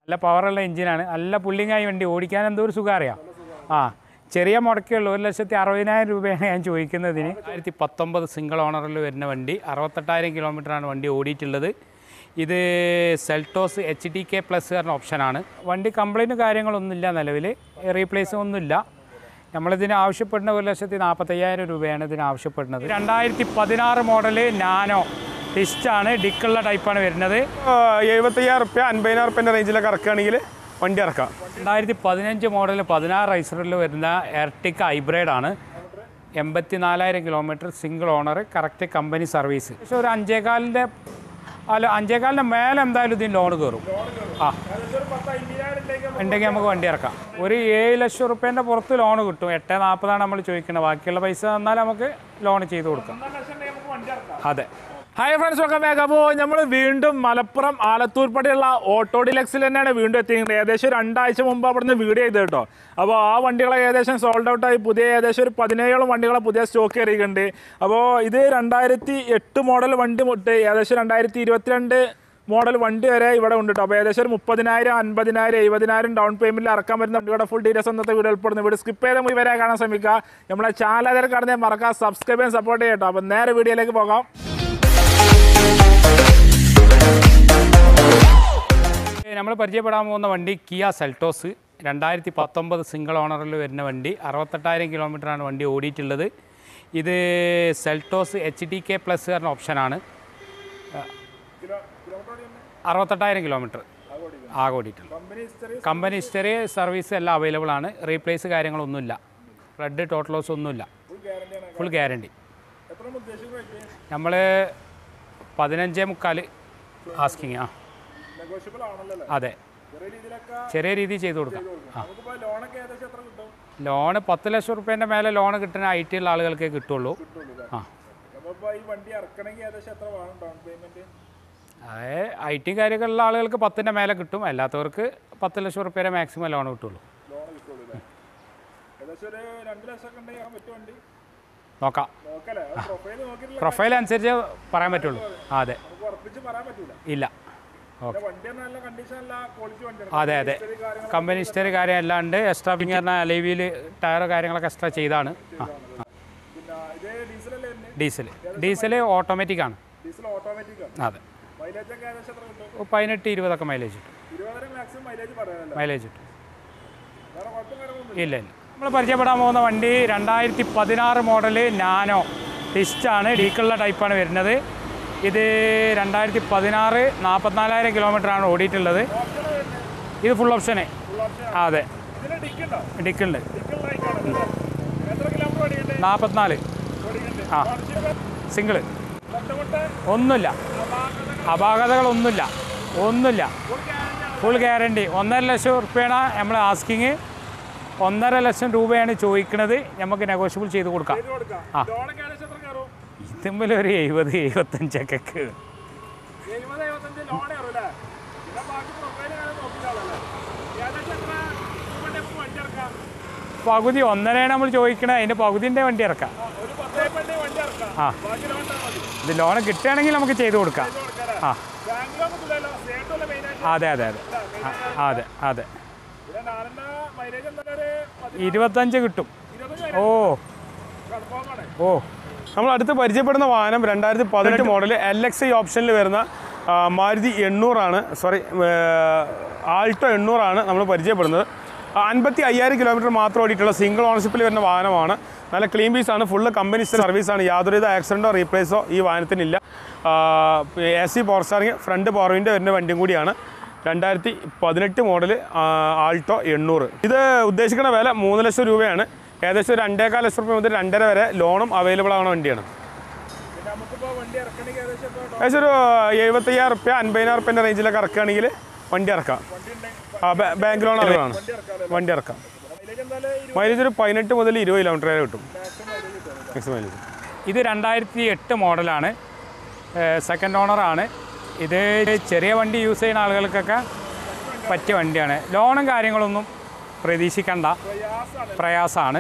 നല്ല പവറുള്ള എഞ്ചിനാണ് നല്ല പുള്ളിങ്ങായി വണ്ടി ഓടിക്കാൻ എന്തോ ഒരു സുഖം അറിയാം ആ ചെറിയ മുടക്കുള്ളൂ ഒരു ലക്ഷത്തി അറുപതിനായിരം രൂപയാണ് ഞാൻ ചോദിക്കുന്നതിന് ആയിരത്തി പത്തൊമ്പത് സിംഗിൾ ഓണറിൽ വരുന്ന വണ്ടി അറുപത്തെട്ടായിരം കിലോമീറ്ററാണ് വണ്ടി ഓടിയിട്ടുള്ളത് ഇത് Seltos H T K plus പറഞ്ഞ ഓപ്ഷനാണ് വണ്ടി കംപ്ലൈൻറ്റ് കാര്യങ്ങളൊന്നുമില്ല നിലവിൽ റീപ്ലേസ് ഒന്നുമില്ല നമ്മളിതിന് ആവശ്യപ്പെടുന്ന ഒരു ലക്ഷത്തി നാൽപ്പത്തയ്യായിരം രൂപയാണ് ഇതിന് ആവശ്യപ്പെടുന്നത് രണ്ടായിരത്തി പതിനാറ് മോഡല് നാനോ ടിസ്റ്റാണ് ഡിക്കുള്ള ടൈപ്പാണ് വരുന്നത് എഴുപത്തയ്യായിരം റുപ്യ അൻപതിനായിരം റുപ്യൻ്റെ റേഞ്ചിലൊക്കെ ഇറക്കുകയാണെങ്കിൽ വണ്ടി ഇറക്കാം രണ്ടായിരത്തി പതിനഞ്ച് മോഡൽ പതിനാറ് റൈസറിൽ വരുന്ന എർട്ടിക്ക ഹൈബ്രിഡ് ആണ് എൺപത്തി നാലായിരം kilometre single owner correct company service പക്ഷേ ഒരു അഞ്ചേകാലിൻ്റെ അല്ല അഞ്ചേകാലിൻ്റെ മേലെ എന്തായാലും ഇതിന് ലോൺ കയറും ആ ഉണ്ടെങ്കിൽ നമുക്ക് വണ്ടി ഇറക്കാം ഒരു ഏഴ് ലക്ഷം റുപ്യേൻ്റെ പുറത്ത് ലോൺ കിട്ടും എട്ട് നാൽപ്പതാണ് നമ്മൾ ചോദിക്കുന്നത് ബാക്കിയുള്ള പൈസ തന്നാൽ നമുക്ക് ലോൺ ചെയ്ത് കൊടുക്കാം അതെ ഹായ് ഫ്രണ്ട്സ് വെൽക്കം ബാക്ക് അപ്പോൾ നമ്മൾ വീണ്ടും മലപ്പുറം ആലത്തൂർപ്പടിയുള്ള ഓട്ടോ ഡിലക്സിൽ തന്നെയാണ് വീണ്ടും എത്തിയിരിക്കുന്നത് ഏകദേശം രണ്ടാഴ്ച മുമ്പ് അവിടുന്ന് വീഡിയോ ചെയ്ത് കേട്ടോ അപ്പോൾ ആ വണ്ടികളെ ഏകദേശം സോൾഡ് ഔട്ട് ആയി പുതിയ ഏകദേശം ഒരു പതിനേഴോളം വണ്ടികളെ പുതിയ സ്റ്റോക്ക് കയറിയിട്ടുണ്ട് അപ്പോൾ ഇത് രണ്ടായിരത്തി എട്ട് മോഡൽ വണ്ടി മുട്ട് ഏകദേശം രണ്ടായിരത്തി ഇരുപത്തിരണ്ട് മോഡൽ വണ്ടി വരെ ഇവിടെ ഉണ്ട് കേട്ടോ അപ്പോൾ ഏകദേശം ഒരു മുപ്പതിനായിരം അൻപതിനായിരം എഴുപതിനായിരം ഡൗൺ പേയ്മെൻറ്റിൽ ഇറക്കാൻ പറ്റുന്ന വണ്ടിയുടെ ഫുൾ ഡീറ്റെയിൽസ് അന്നത്തെ വീഡിയോ ഉൾപ്പെടുന്നു വീഡിയോ സ്കിപ്പ് ചെയ്ത് മുഴുവൻ വരെ കാണാൻ ശ്രമിക്കുക നമ്മളെ ചാനൽ അതിൽ കാണുന്നത് മറക്കാം സബ്സ്ക്രൈബ് ചെയ്യാൻ സപ്പോർട്ട് ചെയ്യട്ടോ അപ്പോൾ നേരെ വീഡിയോയിലേക്ക് പോകാം നമ്മൾ പരിചയപ്പെടാൻ പോകുന്ന വണ്ടി കിയ സെൽട്ടോസ് രണ്ടായിരത്തി പത്തൊമ്പത് സിംഗിൾ ഓണറിൽ വരുന്ന വണ്ടി അറുപത്തെട്ടായിരം കിലോമീറ്ററാണ് വണ്ടി ഓടിയിട്ടുള്ളത് ഇത് Seltos H T K plus പറഞ്ഞ ഓപ്ഷനാണ് അറുപത്തെട്ടായിരം കിലോമീറ്റർ ആകെ ഓടിയിട്ടുള്ളത് കമ്പനി ഹിസ്റ്ററി സർവീസ് എല്ലാം അവൈലബിൾ ആണ് റീപ്ലേസ് കാര്യങ്ങളൊന്നുമില്ല റെഡ് ടോട്ടൽ ലോസ് ഒന്നുമില്ല ഫുൾ ഗ്യാരണ്ടി നമ്മൾ പതിനഞ്ചേ മുക്കാൽ ആസ്കിങ് ആ അതെ ചെറിയ രീതിയിൽ ചെയ്തു കൊടുക്കാം ആ ലോണ് പത്ത് ലക്ഷം റുപ്യേൻ്റെ മേലെ ലോൺ കിട്ടുന്ന ഐ ടി ഉള്ള ആളുകൾക്കേ കിട്ടുള്ളൂ ആ അതെ ഐ ടി കാര്യങ്ങളുള്ള ആളുകൾക്ക് പത്തിൻ്റെ മേലെ കിട്ടും അല്ലാത്തവർക്ക് പത്ത് ലക്ഷം റുപ്യേരെ മാക്സിമം ലോൺ കിട്ടുള്ളൂ നോക്കാം പ്രൊഫൈൽ അനുസരിച്ച് പറയാൻ പറ്റുള്ളൂ ആ, അതെ ഇല്ല ഓക്കെ അതെ അതെ കമ്പനി ഹിസ്റ്ററി കാര്യം എല്ലാം ഉണ്ട് എക്സ്ട്രാ പിന്നെ പറഞ്ഞാൽ അലൈവിയിൽ ടയർ കാര്യങ്ങളൊക്കെ എക്സ്ട്രാ ചെയ്താണ് ആ ആ. ഡീസൽ ഡീസൽ ഓട്ടോമാറ്റിക് ആണ് അതെ ഓ, പതിനെട്ട് ഇരുപതൊക്കെ മൈലേജ് കിട്ടും മൈലേജ് കിട്ടും ഇല്ല ഇല്ല നമ്മൾ പരിചയപ്പെടാൻ പോകുന്ന വണ്ടി രണ്ടായിരത്തി പതിനാറ് മോഡല് നാനോ ടിസ്റ്റാണ് ഡീക്കുള്ള ടൈപ്പാണ് വരുന്നത് ഇത് രണ്ടായിരത്തി പതിനാറ് നാൽപ്പത്തിനാലായിരം കിലോമീറ്ററാണ് ഓടിയിട്ടുള്ളത് ഇത് ഫുൾ ഓപ്ഷന് അതെ ഡിക്കുണ്ട് നാൽപ്പത്തിനാല് ആ സിംഗിള് ഒന്നുമില്ല അപാകതകളൊന്നുമില്ല ഒന്നുമില്ല ഫുൾ ഗ്യാരണ്ടി ഒന്നര ലക്ഷം റുപ്യാണ് നമ്മൾ ആസ്കിങ് ഒന്നര ലക്ഷം രൂപയാണ് ചോദിക്കുന്നത് നമുക്ക് നെഗോഷ്യബിൾ ചെയ്ത് കൊടുക്കാം ആ ഇതുമ്പിൽ ഒരു എഴുപത് എഴുപത്തഞ്ചൊക്കെ കയറും. പകുതി ഒന്നരയാണ് നമ്മൾ ചോദിക്കണത് അതിൻ്റെ പകുതിൻ്റെ വണ്ടി ഇറക്കാം ആ ഇത് ലോൺ കിട്ടുകയാണെങ്കിൽ നമുക്ക് ചെയ്ത് കൊടുക്കാം ആ അതെ അതെ അതെ ആ, അതെ അതെ ഇരുപത്തഞ്ച് കിട്ടും ഓ ഓ നമ്മൾ അടുത്ത് പരിചയപ്പെടുന്ന വാഹനം രണ്ടായിരത്തി പതിനെട്ട് മോഡൽ എൽ എക്സ് ഐ ഓപ്ഷനിൽ വരുന്ന ആ, മാരുതി എണ്ണൂറാണ് സോറി ആൾട്ടോ എണ്ണൂറാണ് നമ്മൾ പരിചയപ്പെടുന്നത് അൻപത്തി അയ്യായിരം കിലോമീറ്റർ മാത്രം ഓടിയിട്ടുള്ള സിംഗിൾ ഓണർഷിപ്പിൽ വരുന്ന വാഹനമാണ് നല്ല ക്ലീൻ പീസ് ആണ് ഫുള്ള് കമ്പനി സർവീസാണ് യാതൊരുവിധ ആക്സിഡൻറ്റോ റീപ്ലേസോ ഈ വാഹനത്തിനില്ല A C power steering front power window വരുന്ന വണ്ടിയും കൂടിയാണ് രണ്ടായിരത്തി പതിനെട്ട് മോഡൽ ആൾട്ടോ എണ്ണൂറ് ഇത് ഉദ്ദേശിക്കുന്ന വില മൂന്ന് ലക്ഷം രൂപയാണ് ഏകദേശം ഒരു രണ്ടേകാൽ ലക്ഷം രൂപ മുതൽ രണ്ടര വരെ ലോണും അവൈലബിൾ ആവുന്ന വണ്ടിയാണ് ഏകദേശം ഒരു എഴുപത്തയ്യായിരം റുപ്യ അൻപതിനായിരം റുപ്യൻ്റെ റേഞ്ചിലൊക്കെ ഇറക്കുകയാണെങ്കിൽ വണ്ടി ഇറക്കാം ആ ബാ- ബാങ്ക് ലോൺ അവൈലബിളാണ് വണ്ടി ഇറക്കാം മൈലേജ് ഒരു പതിനെട്ട് മുതൽ ഇരുപത് കിലോമീറ്റർ വരെ കിട്ടും മാക്സിമം മൈലേജ് ഇത് രണ്ടായിരത്തി എട്ട് മോഡലാണ് സെക്കൻഡ് ഓണറാണ് ഇത് ചെറിയ വണ്ടി യൂസ് ചെയ്യുന്ന ആളുകൾക്കൊക്കെ പറ്റിയ വണ്ടിയാണ് ലോണും കാര്യങ്ങളൊന്നും പ്രതീക്ഷിക്കണ്ട പ്രയാസമാണ്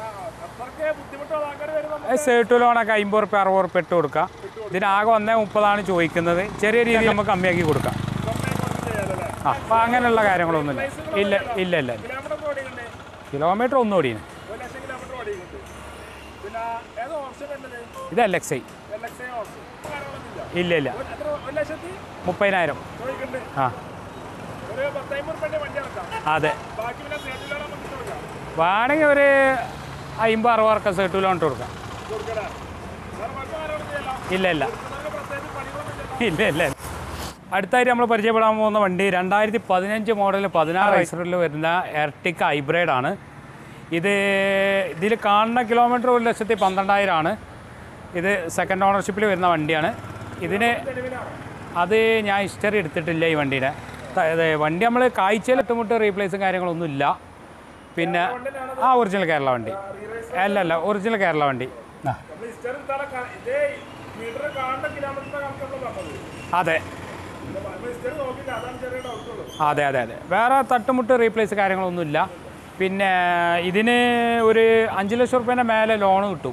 സേട്ടു ലോണൊക്കെ അമ്പത് റുപ്യ അറുപത് റുപ്യ ഇട്ട് കൊടുക്കാം ഇതിനാകെ ഒന്നേ മുപ്പതാണ് ചോദിക്കുന്നത് ചെറിയ രീതിയിൽ നമുക്ക് കമ്മിയാക്കി കൊടുക്കാം ആ അപ്പോൾ അങ്ങനെയുള്ള കാര്യങ്ങളൊന്നുമില്ല ഇല്ല ഇല്ല ഇല്ല ഇല്ല കിലോമീറ്റർ ഓടിയുണ്ട് കിലോമീറ്റർ ഒന്നും ഓടിയാണ് ഒരു ലക്ഷം കിലോമീറ്റർ ഓടിയുണ്ട് പിന്നെ ഏത് ഓപ്ഷൻ വരുന്നത് ഇത് L X I L X I option കാര്യങ്ങളൊന്നുമില്ല ഇല്ല ഇല്ല ഒരു- എത്ര ഒരു ലക്ഷത്തി മുപ്പതിനായിരം ചോദിക്കുന്നുണ്ട് ആ ഒരു പത്തൈമ്പത് റുപ്യൻ്റെ വണ്ടി ഇറക്കാം അതെ ബാക്കി പിന്നെ സേറ്റിലാണ് നമുക്ക് കൊടുക്കാം വേണമെങ്കിൽ ഒരു അമ്പത് അറുപതൊക്കെ സെട്ട് കിലോമീറ്റർ കൊടുക്കാം കൊടുക്കണേ വേറെ മറ്റു കാര്യങ്ങളൊന്നും ചെയ്യല്ല ഇല്ല ഇല്ല നിങ്ങൾക്ക് പ്രത്യേകിച്ച് പണികളൊന്നും ചെയ്യല്ല ഇല്ല ഇല്ല അടുത്തായിട്ട് നമ്മൾ പരിചയപ്പെടാൻ പോകുന്ന വണ്ടി രണ്ടായിരത്തി പതിനഞ്ച് മോഡൽ പതിനാറ് ഐസറിൽ വരുന്ന എർട്ടിക്ക ഹൈബ്രിഡ് ആണ് ഇത് ഇതിൽ കാണുന്ന കിലോമീറ്റർ ഒരു ലക്ഷത്തി പന്ത്രണ്ടായിരമാണ് ഇത് സെക്കൻഡ് ഓണർഷിപ്പിൽ വരുന്ന വണ്ടിയാണ് ഇതിന് അത് ഞാൻ ഹിസ്റ്ററി എടുത്തിട്ടില്ല ഈ വണ്ടിയുടെ ത- ഇത് വണ്ടി നമ്മൾ കാഴ്ചയിൽ ഇട്ടുമുട്ട് റീപ്ലേസും കാര്യങ്ങളൊന്നും ഇല്ല പിന്നെ ആ ഒറിജിനൽ കേരള വണ്ടി അല്ല അല്ല ഒറിജിനൽ കേരള വണ്ടി ആ നമ്മൾ ഹിസ്റ്ററി എടുത്താലെ കാ- ഇതേ മീറ്റർ കാണുന്ന കിലോമീറ്ററിന്റെ കണക്ക് നമ്മൾ പറഞ്ഞത് അതെ നമ്മൾ ഹിസ്റ്ററി നോക്കില്ല അതാണ് ചെറിയ ഡൗട്ട് ഉള്ളൂ അതെ അതെ അതെ വേറെ തട്ടുമുട്ട് റീപ്ലേസ് കാര്യങ്ങളൊന്നുമില്ല പിന്നെ ഇതിന് ഒരു അഞ്ച് ലക്ഷം റുപ്യേൻ്റെ മേലെ ലോൺ കിട്ടും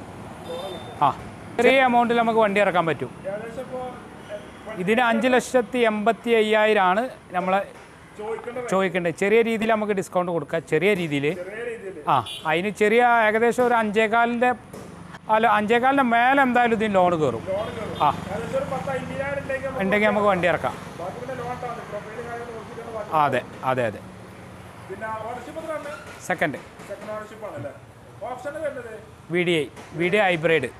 ആ ചെറിയ എമൗണ്ടിൽ നമുക്ക് വണ്ടി ഇറക്കാൻ പറ്റും ഏകദേശം ഇപ്പോൾ ഇതിന് അഞ്ച് ലക്ഷത്തി എൺപത്തി അയ്യായിരമാണ് നമ്മൾ ചോദിക്കേണ്ട ചോദിക്കേണ്ടത് ചെറിയ രീതിയിൽ നമുക്ക് ഡിസ്കൗണ്ട് കൊടുക്കാം ചെറിയ രീതിയിൽ ചെറിയ രീതിയിൽ ആ അതിന് ചെറിയ ഏകദേശം ഒരു അഞ്ചേകാലിൻ്റെ അല്ല അഞ്ചേകാലിൻ്റെ മേലെ എന്തായാലും ഇതിന് ലോൺ കയറും ആ ഏകദേശം ഒരു പത്ത് അമ്പതിനായിരം ഉണ്ടെങ്കിൽ നമുക്ക് ഉണ്ടെങ്കിൽ നമുക്ക് വണ്ടി ഇറക്കാം ബാക്കി പിന്നെ ലോൺ ആണ് പ്രൊഫൈൽ കാര്യങ്ങൾ നോക്കിയിട്ടാണ് ബാക്കി ആ, അതെ അതെ അതെ പിന്നെ ഓണർഷിപ്പ് എത്രയാണ് സെക്കൻഡ് സെക്കൻഡ് ഓണർഷിപ്പ് ആണല്ലേ ഓപ്ഷൻ വരുന്നത് V D I V D I hybrid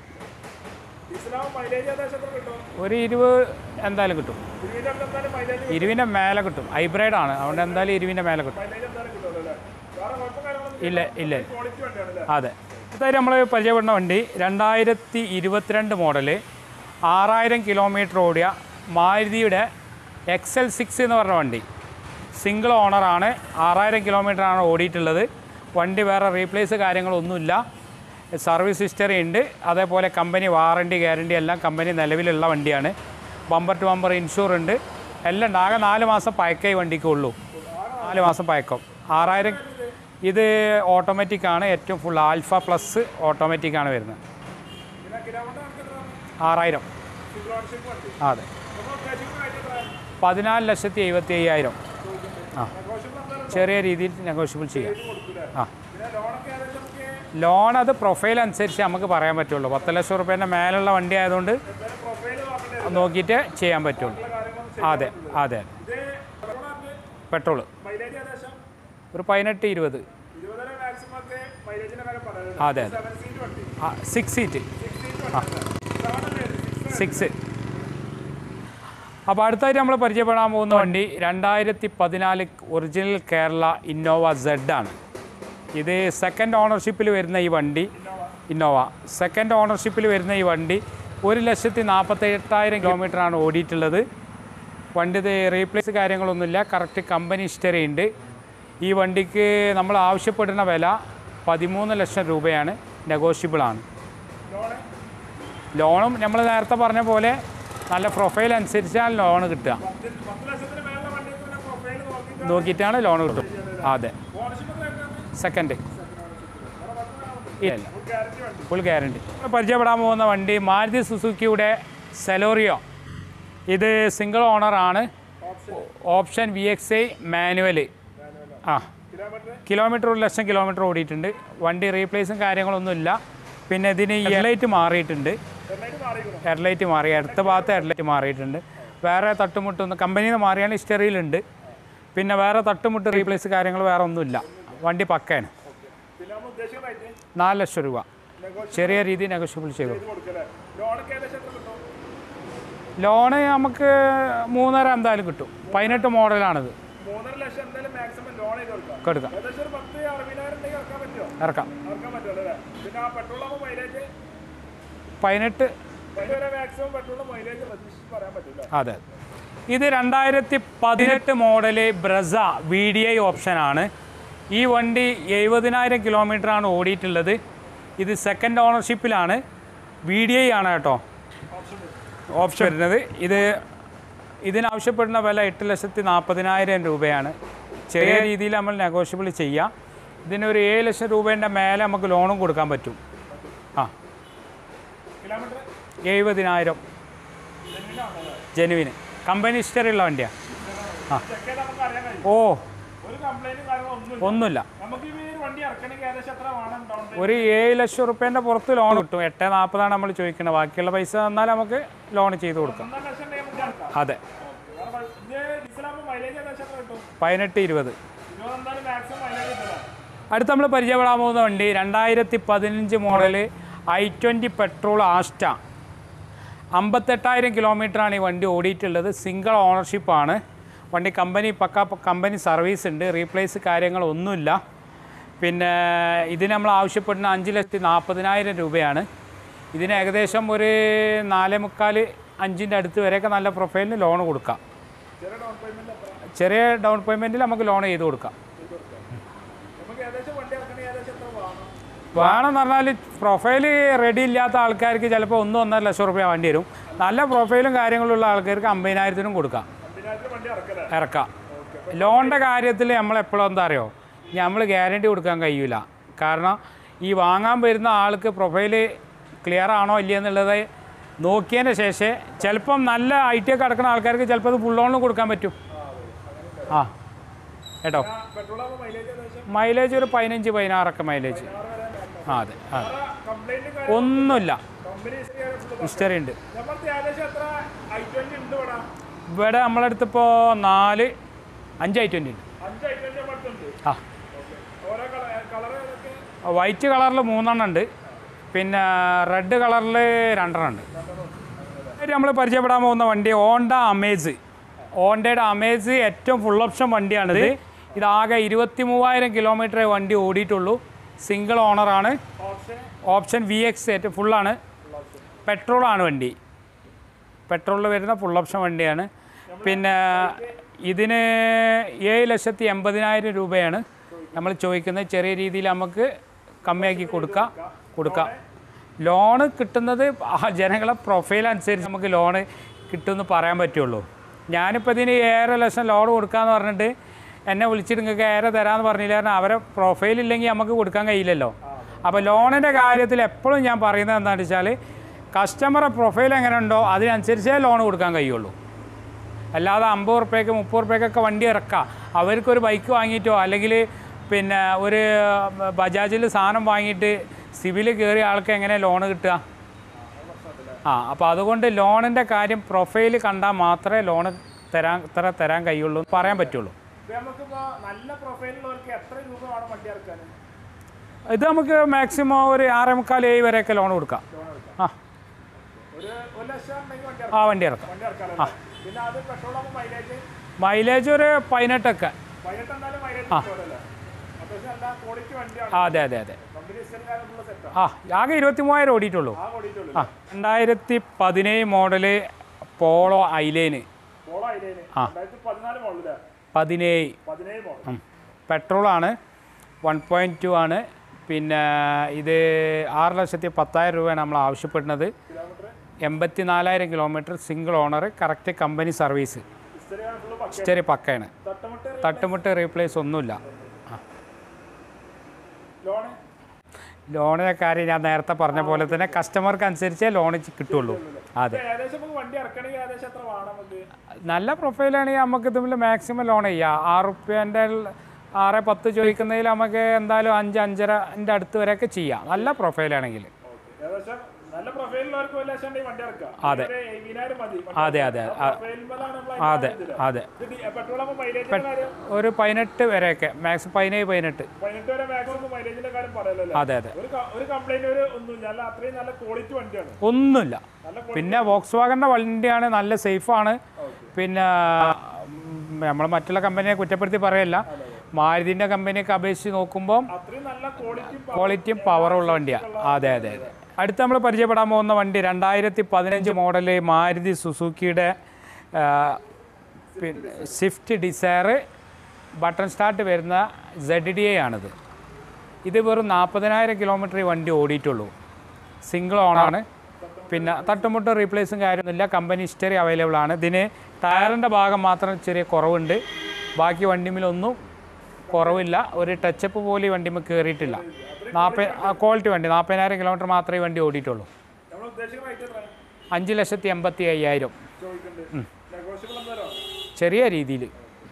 ഇസ്ലാം മൈലേജ് ഏകദേശം എത്ര കിട്ടും ഒരു ഇരുപത് എന്തായാലും കിട്ടും ഇരുപതിൻ്റെ അടുത്ത് എന്തായാലും മൈലേജ് ഇരുവിൻ്റെ മേലെ കിട്ടും ഹൈബ്രിഡ് ആണ് അതുകൊണ്ട് എന്തായാലും ഇരുവിൻ്റെ മേലെ കിട്ടും മൈലേജ് എന്തായാലും കിട്ടുമല്ലോ അല്ലേ വേറെ കുഴപ്പം കാര്യങ്ങളൊന്നും ഇല്ല ഇല്ല ക്വാളിറ്റി വണ്ടിയാണല്ലേ അതെ അടുത്തായിട്ട് നമ്മൾ പരിചയപ്പെടുന്ന വണ്ടി രണ്ടായിരത്തി ഇരുപത്തിരണ്ട് മോഡല് ആറായിരം കിലോമീറ്റർ ഓടിയ മാരുതിയുടെ എക്സ് എൽ സിക്സ് എന്ന് പറഞ്ഞ വണ്ടി സിംഗിൾ ഓണറാണ് ആറായിരം കിലോമീറ്ററാണ് ഓടിയിട്ടുള്ളത് വണ്ടി വേറെ റീപ്ലേസ് കാര്യങ്ങളൊന്നുമില്ല സർവീസ് ഹിസ്റ്ററി ഉണ്ട് അതേപോലെ കമ്പനി വാറണ്ടി ഗ്യാരണ്ടി എല്ലാം കമ്പനി നിലവിലുള്ള വണ്ടിയാണ് ബമ്പർ ടു ബമ്പർ ഇൻഷൂർ ഉണ്ട് എല്ലാം ഉണ്ട് ആകെ നാല് മാസം പഴക്കേ ഈ വണ്ടിക്ക് ഉള്ളൂ നാല് മാസം പഴക്കം ആറായിരം ഇത് ഓട്ടോമാറ്റിക് ആണ് ഏറ്റവും ഫുൾ ആൽഫ പ്ലസ് ഓട്ടോമാറ്റിക് ആണ് വരുന്നത് പിന്നെ കിലോമീറ്റർ നമുക്ക് എത്ര ആറായിരം സിംഗിൾ ഓണർഷിപ്പ് വണ്ടി അതെ നമ്മൾ ഉദ്ദേശിക്കുന്ന റേറ്റ് എത്ര പതിനാല് ലക്ഷത്തി എഴുപത്തി അയ്യായിരം ആ നെഗോഷ്യബിൾ എന്തായാലും ചെറിയ രീതിയിൽ നെഗോഷ്യബിൾ ചെയ്യാം കൊടുക്കില്ലേ ആ പിന്നെ ലോണൊക്കെ ഏകദേശം നമുക്ക് ലോൺ അത് പ്രൊഫൈൽ അനുസരിച്ച് നമുക്ക് പറയാൻ പറ്റുള്ളൂ പത്ത് ലക്ഷം റുപ്യേൻ്റെ മേലുള്ള വണ്ടി ആയതുകൊണ്ട് എന്തായാലും പ്രൊഫൈൽ നോക്കേണ്ടി നോക്കിയിട്ട് ചെയ്യാൻ പറ്റുള്ളൂ കാര്യങ്ങളൊന്നും അതെ അതെ ഇത് പെട്രോളാണ് പെട്രോൾ മൈലേജ് ഏകദേശം ഒരു പതിനെട്ട് ഇരുപത് ഇരുപതര മാക്സിമം ഒക്കെ മൈലേജിന്റെ കാര്യം പറയുന്നത് അതെ അതെ സെവൻ സീറ്റ് വണ്ടി ആ സിക്സ് സീറ്റ് സിക്സ് സീറ്റ് വണ്ടി സെവൻ അല്ലേ സിക്സ് അപ്പോൾ അടുത്തായിട്ട് നമ്മൾ പരിചയപ്പെടാൻ പോകുന്ന വണ്ടി രണ്ടായിരത്തി പതിനാല് ഒറിജിനൽ കേരള ഇന്നോവ സെഡ് ആണ് ഇത് സെക്കൻഡ് ഓണർഷിപ്പിൽ വരുന്ന ഈ വണ്ടി ഇന്നോവ സെക്കൻഡ് ഓണർഷിപ്പിൽ വരുന്ന ഈ വണ്ടി ഒരു ലക്ഷത്തി നാൽപ്പത്തെട്ടായിരം കിലോമീറ്ററാണ് ഓടിയിട്ടുള്ളത് വണ്ടി ഇത് റീപ്ലേസ് കാര്യങ്ങളൊന്നുമില്ല കറക്റ്റ് കമ്പനി ഹിസ്റ്ററി ഉണ്ട് ഈ വണ്ടിക്ക് നമ്മൾ ആവശ്യപ്പെടുന്ന വില പതിമൂന്ന് ലക്ഷം രൂപയാണ് നെഗോഷ്യബിളാണ് ലോണും നമ്മൾ നേരത്തെ പറഞ്ഞ പോലെ നല്ല പ്രൊഫൈൽ അനുസരിച്ചാണ് ലോൺ കിട്ടുക പത്ത് ലക്ഷത്തിന് മേലുള്ള വണ്ടിക്ക് പിന്നെ പ്രൊഫൈൽ നോക്കി നോക്കിയിട്ടാണ് ലോൺ കിട്ടും അതെ ഓണർഷിപ്പ് എത്രയാണ് സെക്കൻഡ് ഇല്ല ഗ്യാരണ്ടി വണ്ടി ഫുൾ ഗ്യാരണ്ടി പരിചയപ്പെടാൻ പോകുന്ന വണ്ടി മാരുതി സുസുക്കിയുടെ സെലോറിയോ ഇത് സിംഗിൾ ഓണറാണ് option V X I manual ആ കിലോമീറ്റർ കിലോമീറ്റർ ഒരു ലക്ഷം കിലോമീറ്റർ ഓടിയിട്ടുണ്ട് വണ്ടി റീപ്ലേസും കാര്യങ്ങളൊന്നുമില്ല പിന്നെ ഇതിന് ഹെഡ്ലൈറ്റ് മാറിയിട്ടുണ്ട് എന്നായിട്ട് മാറിക്കണം ഹെഡ്ലൈറ്റ് മാറി അടുത്ത ഭാഗത്ത് ഹെഡ്ലൈറ്റ് മാറിയിട്ടുണ്ട് വേറെ തട്ടുമുട്ടൊന്നും കമ്പനിയിൽ നിന്ന് മാറിയാണ് ഹിസ്റ്ററിയിലുണ്ട് പിന്നെ വേറെ തട്ടുമുട്ട് റീപ്ലേസ് കാര്യങ്ങൾ വേറെ ഒന്നുമില്ല വണ്ടി പക്കയാണ് പിന്നെ നമ്മൾ ഉദ്ദേശിക്കുന്ന റേറ്റ് നാല് ലക്ഷം രൂപ ചെറിയ രീതിയിൽ നെഗോഷ്യബിൾ ചെയ്തു കൊടുക്കല്ലേ ലോണൊക്കെ ഏകദേശം എത്ര കിട്ടും ലോണ് നമുക്ക് മൂന്നര എന്തായാലും കിട്ടും പതിനെട്ട് മോഡലാണിത് മൂന്നര ലക്ഷം എന്തായാലും മാക്സിമം ലോൺ ചെയ്ത് കൊടുക്കാം കൊടുക്കാം ഏകദേശം ഒരു പത്ത് അറുപതിനായിരം ഉണ്ടെങ്കിൽ ഇറക്കാൻ പറ്റുമോ ഇറക്കാം ഇറക്കാൻ പറ്റുമല്ലോ അല്ലേ പിന്നെ ആ പെട്രോൾ ആകുമ്പോൾ മൈലേജ് പതിനെട്ട് വരെ മാക്സിമം പെട്രോളിന് മൈലേജ് പ്രതീക്ഷിച്ച് പറയാൻ പറ്റില്ല അതെ ഇത് രണ്ടായിരത്തി പതിനെട്ട് model Brezza V D I ഓപ്ഷനാണ് ഈ വണ്ടി എഴുപതിനായിരം കിലോമീറ്ററാണ് ഓടിയിട്ടുള്ളത് ഇത് സെക്കൻഡ് ഓണർഷിപ്പിലാണ് വി ഡി ഐ ആണ് കേട്ടോ ഓപ്ഷൻ വരുന്നത് ഇത് ഇതിനാവശ്യപ്പെടുന്ന വില എട്ട് ലക്ഷത്തി നാൽപ്പതിനായിരം രൂപയാണ് ചെറിയ രീതിയിൽ നമ്മൾ നെഗോഷ്യബിൾ ചെയ്യാം ഇതിനൊരു ഏഴ് ലക്ഷം രൂപേൻ്റെ മേലെ നമുക്ക് ലോണും കൊടുക്കാൻ പറ്റും ആ കിലോമീറ്റർ എഴുപതിനായിരം ജെനുവിന് കമ്പനി ഹിസ്റ്ററി ഉള്ള വണ്ടിയാണ് ചെക്ക് ചെയ്താൽ നമുക്ക് അറിയാൻ കഴിയും ഓ ഒരു കംപ്ലൈന്റും കാര്യങ്ങളൊന്നും ഒന്നുമില്ല നമുക്ക് ഈ ഒരു വണ്ടി ഇറക്കണമെങ്കിൽ ഏകദേശം എത്ര വേണം ഡൗൺ ഒരു ഏഴ് ലക്ഷം റുപ്യേൻ്റെ പുറത്ത് ലോൺ കിട്ടും എട്ട് നാൽപ്പതാണ് നമ്മൾ ചോദിക്കുന്നത് ബാക്കിയുള്ള പൈസ തന്നാൽ നമുക്ക് ലോൺ ചെയ്ത് കൊടുക്കാം ഒന്നര ലക്ഷം ഉണ്ടെങ്കിൽ നമുക്ക് ഇറക്കാം അതെ വേറെ കുഴപ്പം- ഇത് ഡീസലാകുമ്പോൾ മൈലേജ് ഏകദേശം എത്ര കിട്ടും പതിനെട്ട് ഇരുപത് ഇരുപത് എന്തായാലും മാക്സിമം മൈലേജ് കിട്ടില്ല അടുത്ത് നമ്മൾ പരിചയപ്പെടാൻ പോകുന്ന വണ്ടി രണ്ടായിരത്തി പതിനഞ്ച് model I twenty petrol Asta അമ്പത്തെട്ടായിരം കിലോമീറ്ററാണ് ഈ വണ്ടി ഓടിയിട്ടുള്ളത് സിംഗിൾ ഓണർഷിപ്പാണ് വണ്ടി കമ്പനി പക്ക കമ്പനി സർവീസ് ഉണ്ട് റീപ്ലേസ് കാര്യങ്ങളൊന്നുമില്ല പിന്നെ ഇതിന് നമ്മൾ ആവശ്യപ്പെടുന്ന അഞ്ച് ലക്ഷത്തി നാൽപ്പതിനായിരം രൂപയാണ് ഇതിന് ഏകദേശം ഒരു നാലേ മുക്കാൽ അഞ്ചിൻ്റെ അടുത്ത് വരെയൊക്കെ നല്ല പ്രൊഫൈലിന് ലോൺ കൊടുക്കാം ചെറിയ ഡൗൺ പേയ്മെന്റ് എത്ര ചെറിയ ഡൗൺ പേയ്മെൻറ്റിൽ നമുക്ക് ലോൺ ചെയ്ത് കൊടുക്കാം നമുക്ക് ഏകദേശം വണ്ടി ഇറക്കണമെങ്കിൽ ഏകദേശം എത്ര വേണം വേണമെന്ന് പറഞ്ഞാൽ പ്രൊഫൈൽ റെഡി ഇല്ലാത്ത ആൾക്കാർക്ക് ചിലപ്പോൾ ഒന്നും ഒന്നര ലക്ഷം റുപ്യ വേണ്ടി വരും നല്ല പ്രൊഫൈലും കാര്യങ്ങളുള്ള ആൾക്കാർക്ക് അമ്പതിനായിരത്തിനും കൊടുക്കാം അമ്പതിനായിരത്തിന് വണ്ടി ഇറക്കല്ലേ ഇറക്കാം ലോണിൻ്റെ കാര്യത്തിൽ നമ്മൾ എപ്പോഴും എന്താ അറിയോ നമ്മൾ ഗ്യാരണ്ടി കൊടുക്കാൻ കഴിയില്ല കാരണം ഈ വാങ്ങാൻ വരുന്ന ആൾക്ക് പ്രൊഫൈല് ക്ലിയർ ആണോ ഇല്ലയെന്നുള്ളത് നോക്കിയതിന് ശേഷം ചിലപ്പം നല്ല ഐ ടി ഒക്കെ അടക്കുന്ന ആൾക്കാർക്ക് ചിലപ്പോൾ അത് ഫുൾ ലോണിൽ കൊടുക്കാൻ പറ്റും ആ കേട്ടോ പെട്രോൾ ആകുമ്പോൾ മൈലേജ് ഏകദേശം മൈലേജ് ഒരു പതിനഞ്ച് പതിനാറൊക്കെ മൈലേജ് ആ അതെ അതെ കംപ്ലൈന്റ് ഒന്നുമില്ല കമ്പനി ഫുള്ള് ഹിസ്റ്ററി ഉണ്ട് നമ്മളത്തെ ഏകദേശം എത്ര ഐ ട്വന്റി ഉണ്ട് ഇവിടെ ഇവിടെ നമ്മളടുത്ത് ഇപ്പോൾ നാല് അഞ്ച് ഐ ട്വൻറ്റി ഉണ്ട് അഞ്ച് ഐ ട്വന്റി നമ്മളടുത്തുണ്ട് ആ ഓരോ കളർ കളർ ഏതൊക്കെ വൈറ്റ് കളറിൽ മൂന്നെണ്ണം ഉണ്ട് പിന്നെ റെഡ് കളറിൽ രണ്ടെണ്ണം ഉണ്ട് നമ്മൾ പരിചയപ്പെടാൻ പോകുന്ന വണ്ടി ഹോണ്ട അമേസ് ഹോണ്ടയുടെ അമേസ് ഏറ്റവും ഫുൾ ഓപ്ഷൻ വണ്ടിയാണിത് ഇതാകെ ഇരുപത്തി മൂവായിരം കിലോമീറ്ററേ വണ്ടി ഓടിയിട്ടുള്ളൂ സിംഗിൾ ഓണറാണ് ഓപ്ഷൻ ഓപ്ഷൻ വി എക്സ് ഏറ്റവും ഫുള്ളാണ് പെട്രോളാണ് വണ്ടി പെട്രോളിൽ വരുന്ന ഫുൾ ഓപ്ഷൻ വണ്ടിയാണ് പിന്നെ ഇതിന് ഏഴ് ലക്ഷത്തി എൺപതിനായിരം രൂപയാണ് നമ്മൾ ചോദിക്കുന്നത് ചെറിയ രീതിയിൽ നമുക്ക് കമ്മിയാക്കി കൊടുക്കാം കൊടുക്കാം ലോണ് കിട്ടുന്നത് ആ ജനങ്ങളെ പ്രൊഫൈൽ അനുസരിച്ച് നമുക്ക് ലോണ് കിട്ടുമെന്ന് പറയാൻ പറ്റുള്ളൂ ഞാനിപ്പോൾ ഇതിന് ഏഴര ലക്ഷം ലോൺ കൊടുക്കാമെന്ന് പറഞ്ഞിട്ട് എന്നെ വിളിച്ചിട്ട് നിങ്ങൾക്ക് ഏറെ തരാമെന്ന് പറഞ്ഞില്ല കാരണം അവരെ പ്രൊഫൈൽ ഇല്ലെങ്കിൽ നമുക്ക് കൊടുക്കാൻ കഴിയില്ലല്ലോ അപ്പോൾ ലോണിൻ്റെ കാര്യത്തിൽ എപ്പോഴും ഞാൻ പറയുന്നത് എന്താണെന്ന് വെച്ചാൽ കസ്റ്റമറെ പ്രൊഫൈൽ എങ്ങനെ ഉണ്ടോ അതിനനുസരിച്ചേ ലോൺ കൊടുക്കാൻ കഴിയുള്ളൂ അല്ലാതെ അമ്പത് ഉറുപ്പ്യക്ക് മുപ്പത് ഉറുപ്പ്യക്കൊക്കെ വണ്ടി ഇറക്കാം അവർക്കൊരു ബൈക്ക് വാങ്ങിയിട്ടോ അല്ലെങ്കിൽ പിന്നെ ഒരു ബജാജിൽ സാധനം വാങ്ങിയിട്ട് സിവിൽ കയറിയ ആൾക്ക് എങ്ങനെ ലോൺ കിട്ടുക ആ അപ്പോൾ അതുകൊണ്ട് ലോണിൻ്റെ കാര്യം പ്രൊഫൈൽ കണ്ടാൽ മാത്രമേ ലോണ് തരാൻ ഇത്ര തരാൻ കഴിയുള്ളൂ എന്ന് പറയാൻ പറ്റുള്ളൂ ഇപ്പൊ നമുക്കിപ്പോ നല്ല പ്രൊഫൈലുള്ളവർക്ക് എത്ര രൂപ വേണം വണ്ടി ഇറക്കാൻ ഇത് നമുക്ക് മാക്സിമം ഒരു ആറേ മുക്കാൽ ഏഴ് വരെയൊക്കെ ലോൺ കൊടുക്കാം ആ ഒരു ഒരു ലക്ഷം ഉണ്ടെങ്കിൽ വണ്ടി ആ വണ്ടി ഇറക്കാം വണ്ടി ഇറക്കാമല്ലോ പിന്നെ അത് പെട്രോൾ ആകുമ്പോൾ മൈലേജ് മൈലേജ് ഒരു പതിനെട്ടൊക്കെ പതിനെട്ട് എന്തായാലും മൈലേജ് കിട്ടുമല്ലോ അത്യാവശ്യം നല്ല ക്വാളിറ്റി വണ്ടിയാണ് ആ അതെ അതെ അതെ കമ്പനി കാര്യമുള്ള സെറ്റാണ് ആ ആകെ ഇരുപത്തി മൂവായിരം ഓടിയിട്ടുള്ളൂ ആ ഓടിയിട്ടുള്ളൂ ആ രണ്ടായിരത്തി പതിനേഴ് മോഡല് പോളോ ഐലൈന് പോളോ അതിലേന് രണ്ടായിരത്തി പതിനാല് മോഡല് പതിനേഴ് പതിനേഴ് മോഡൽ പെട്രോളാണ് വൺ പോയിൻറ്റ് ടു ആണ് പിന്നെ ഇത് ആറ് ലക്ഷത്തി പത്തായിരം രൂപയാണ് നമ്മൾ ആവശ്യപ്പെടുന്നത് കിലോമീറ്റർ എൺപത്തി നാലായിരം kilometre single owner correct company service ഹിസ്റ്ററിയാണ് ഫുള്ള് പക്ക ഇച്ചിരി പക്കയാണ് തട്ടമുട്ട് തട്ടുമുട്ട് റീപ്ലേസ് ഒന്നുമില്ല ആ ലോണ് ലോണിൻ്റെ കാര്യം ഞാൻ നേരത്തെ പറഞ്ഞ പോലെ തന്നെ കസ്റ്റമർക്ക് അനുസരിച്ചേ ലോൺ കിട്ടുള്ളൂ അതെ ഏകദേശം നമുക്ക് വണ്ടി ഇറക്കണമെങ്കിൽ ഏകദേശം എത്ര വേണം നമുക്ക് നല്ല പ്രൊഫൈലാണെങ്കിൽ നമുക്ക് ഇതിൽ മാക്സിമം ലോൺ ചെയ്യാം ആറ് റുപ്യൻ്റെ ആറ് പത്ത് ചോദിക്കുന്നതിൽ നമുക്ക് എന്തായാലും അഞ്ച് അഞ്ചരൻ്റെ അടുത്ത് വരെയൊക്കെ ചെയ്യാം നല്ല പ്രൊഫൈലാണെങ്കിൽ ഏകദേശം നല്ല പ്രൊഫൈലുള്ളവർക്ക് ഒരു ലക്ഷം ഉണ്ടെങ്കിൽ വണ്ടി ഇറക്കാം അതെ. ഒരു എഴുപതിനായിരം മതി അതെ അതെ ആ, പ്രൊഫൈലുമ്പോഴാണ് നമ്മൾ അതെ അതെ പെട്രോൾ ആകുമ്പോൾ മൈലേജിന്റെ കാര്യം ഒരു പതിനെട്ട് വരെയൊക്കെ മാക്സിമം പതിനേഴ് പതിനെട്ട് പതിനെട്ട് വരെ മാക്സിമം മൈലേജിന്റെ കാര്യം പറയലല്ലോ അതെ അതെ ഒരു ഒരു കംപ്ലൈന്റ് ഒരു ഒന്നുമില്ല അല്ല അത്രയും നല്ല ക്വാളിറ്റി വണ്ടിയാണ് ഒന്നുമില്ല നല്ല പിന്നെ വോക്സ് വാഗൻ്റെ വണ്ടിയാണ് നല്ല സേഫാണ് പിന്നെ നമ്മൾ മറ്റുള്ള കമ്പനിയെ കുറ്റപ്പെടുത്തി പറയല്ല മാരുതിൻ്റെ കമ്പനിയൊക്കെ അപേക്ഷിച്ച് നോക്കുമ്പോൾ അത്രയും നല്ല ക്വാളിറ്റി ക്വാളിറ്റിയും പവറും ഉള്ള വണ്ടിയാണ് അതെ അതെ അതെ അടുത്ത് നമ്മൾ പരിചയപ്പെടാൻ പോകുന്ന വണ്ടി രണ്ടായിരത്തി പതിനഞ്ച് മോഡല് മാരുതി സുസുക്കിയുടെ ആ, പിന്നെ സ്വിഫ്റ്റ് ഡിസയർ ബട്ടൺ സ്റ്റാർട്ട് വരുന്ന സെഡ് ഡി എ ആണിത് ഇത് വെറും നാൽപ്പതിനായിരം കിലോമീറ്റർ ഈ വണ്ടി ഓടിയിട്ടുള്ളൂ സിംഗിൾ ഓണാണ് പിന്നെ തട്ടുമുട്ടും റീപ്ലേസും കാര്യമൊന്നുമില്ല കമ്പനി ഹിസ്റ്ററി അവൈലബിൾ ആണ് ഇതിന് ടയറിൻ്റെ ഭാഗം മാത്രം ചെറിയ കുറവുണ്ട് ബാക്കി വണ്ടിമിലൊന്നും കുറവില്ല ഒരു ടച്ചപ്പ് പോലും ഈ വണ്ടിമേൽ കയറിയിട്ടില്ല നാൽപ്പത് ക്വാളിറ്റി വണ്ടി നാൽപ്പതിനായിരം കിലോമീറ്റർ മാത്രമേ ഈ വണ്ടി ഓടിയിട്ടുള്ളൂ നമ്മൾ ഉദ്ദേശിക്കുന്ന റേറ്റ് എത്ര അഞ്ച് ലക്ഷത്തി എൺപത്തി അയ്യായിരം ചോദിക്കുന്നുണ്ട് നെഗോഷ്യബിൾ എന്തോരോ ചെറിയ രീതിയിൽ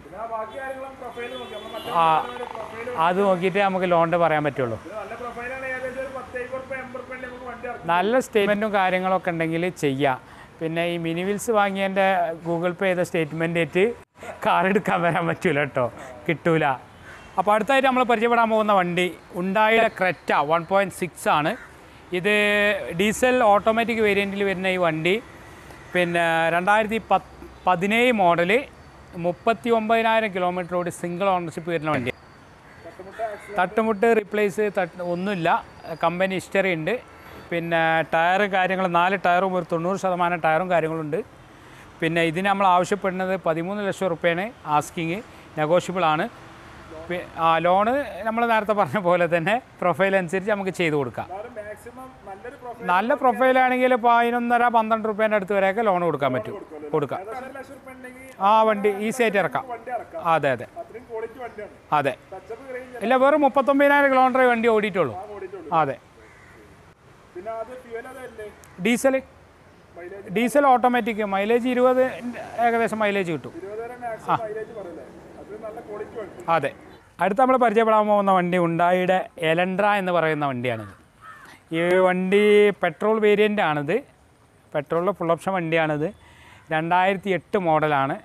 ആ അത് നോക്കിയിട്ട് നമുക്ക് ലോണിൻ്റെ പറയാൻ പറ്റുള്ളൂ നല്ല പ്രൊഫൈലാണ് ഏകദേശം ഒരു പത്ത് അയ്പത് റുപ്യ എൺപത് റുപ്യ നമുക്ക് വണ്ടി ഇറക്കാം നല്ല സ്റ്റേറ്റ്മെൻറ്റും കാര്യങ്ങളൊക്കെ ഉണ്ടെങ്കിൽ ചെയ്യാം പിന്നെ ഈ മിനി വീൽസ് വാങ്ങിയതിൻ്റെ ഗൂഗിൾ പേ ചെയ്ത സ്റ്റേറ്റ്മെൻ്റ് ആയിട്ട് കാർ എടുക്കാൻ വരാൻ പറ്റൂല കേട്ടോ കിട്ടൂല അപ്പോൾ അടുത്തായിട്ട് നമ്മൾ പരിചയപ്പെടാൻ പോകുന്ന വണ്ടി ഉണ്ടായ ക്രെറ്റ വൺ പോയിൻറ്റ് സിക്സ് ആണ് ഇത് ഡീസൽ ഓട്ടോമാറ്റിക് വേരിയൻറ്റിൽ വരുന്ന ഈ വണ്ടി പിന്നെ രണ്ടായിരത്തി പത്ത് പതിനേഴ് മോഡല് മുപ്പത്തി ഒമ്പതിനായിരം കിലോമീറ്റർ ഓടി സിംഗിൾ ഓണർഷിപ്പ് വരുന്ന വണ്ടി തട്ടുമുട്ട് റീപ്ലേസ് തട്ട് ഒന്നുമില്ല കമ്പനി ഹിസ്റ്ററി ഉണ്ട് പിന്നെ ടയർ കാര്യങ്ങൾ നാല് ടയറും ഒരു തൊണ്ണൂറ് ശതമാനം ടയറും കാര്യങ്ങളുണ്ട് പിന്നെ ഇതിന് നമ്മൾ ആവശ്യപ്പെടുന്നത് പതിമൂന്ന് ലക്ഷം റുപ്യാണ് ആസ്കിങ് നെഗോഷ്യബിൾ ആണ് പി- ആ ലോണ് നമ്മൾ നേരത്തെ പറഞ്ഞ പോലെ തന്നെ പ്രൊഫൈൽ അനുസരിച്ച് നമുക്ക് ചെയ്ത് കൊടുക്കാം മാക്സിമം നല്ലൊരു പ്രൊഫൈൽ നല്ല പ്രൊഫൈലാണെങ്കിൽ പതിനൊന്നര പന്ത്രണ്ട് റുപ്യേൻ്റെ അടുത്ത് വരെയൊക്കെ ലോൺ കൊടുക്കാൻ പറ്റും കൊടുക്കാം ഏകദേശം ഒരു ലക്ഷം റുപ്യ ഉണ്ടെങ്കിൽ ആ വണ്ടി ഈസി ആയിട്ട് ഇറക്കാം വണ്ടി ഇറക്കാം അതെ അതെ അത്രയും ക്വാളിറ്റി വണ്ടിയാണ് അതെ ടച്ചപ്പ് കഴിഞ്ഞ് ഇല്ല വെറും മുപ്പത്തൊമ്പതിനായിരം കിലോമീറ്റർ വണ്ടി ഓടിയിട്ടുള്ളൂ ഓടിയിട്ടുള്ളൂ അതെ പിന്നെ അത് ഫ്യൂൽ അതല്ലേ diesel mileage diesel automatic mileage ഇരുപത് ഏകദേശം മൈലേജ് കിട്ടും ഇരുപത് വരെ മാക്സിമം മൈലേജ് പറയല്ലേ അത് നല്ല ക്വാളിറ്റി വണ്ടി അതെ അടുത്ത നമ്മൾ പരിചയപ്പെടാൻ പോകുന്ന വണ്ടി ഉണ്ടായിയുടെ എലൻഡ്ര എന്ന് പറയുന്ന വണ്ടിയാണിത് ഈ വണ്ടി പെട്രോൾ വേരിയൻ്റ് ആണിത് പെട്രോളിൽ ഫുൾ ഓപ്ഷൻ വണ്ടിയാണിത് രണ്ടായിരത്തി എട്ട് മോഡലാണ്